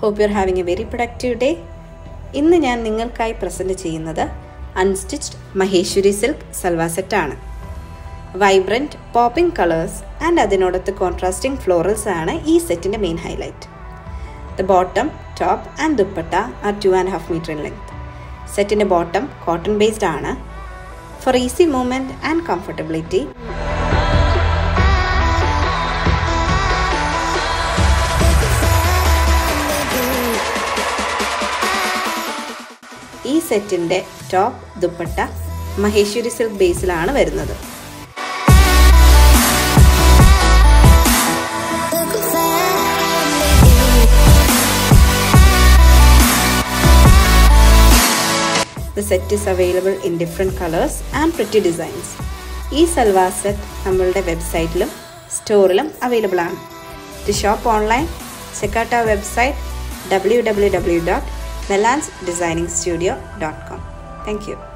Hope you are having a very productive day ഇന്ന് ഞാൻ നിങ്ങൾക്കായി പ്രസൻറ്റ് ചെയ്യുന്നത് അൺസ്റ്റിച്ച്ഡ് മഹേശ്വരി സിൽക്ക് സൽവാ സെറ്റാണ് വൈബ്രൻറ്റ് പോപ്പിംഗ് കളേഴ്സ് ആൻഡ് അതിനോടൊത്ത് കോൺട്രാസ്റ്റിംഗ് ഫ്ലോറൽസ് ആണ് ഈ സെറ്റിൻ്റെ main highlight the bottom top and dupatta are two and half metre in length സെറ്റിൻ്റെ ബോട്ടം കോട്ടൺ ബേസ്ഡ് ആണ് for easy movement and comfortability ഈ സെറ്റിൻ്റെ ടോപ്പ് ദുപ്പട്ട മഹേശ്വരി സിൽക്ക് ബേസിലാണ് വരുന്നത് The set is available in different colors and pretty designs. ഈ salwar set നമ്മളുടെ വെബ്സൈറ്റിലും സ്റ്റോറിലും അവൈലബിൾ ആണ് ടു ഷോപ്പ് ഓൺലൈൻ ചെക്കൗട്ട് ആ website W W W dot Melans designing studio dot com thank U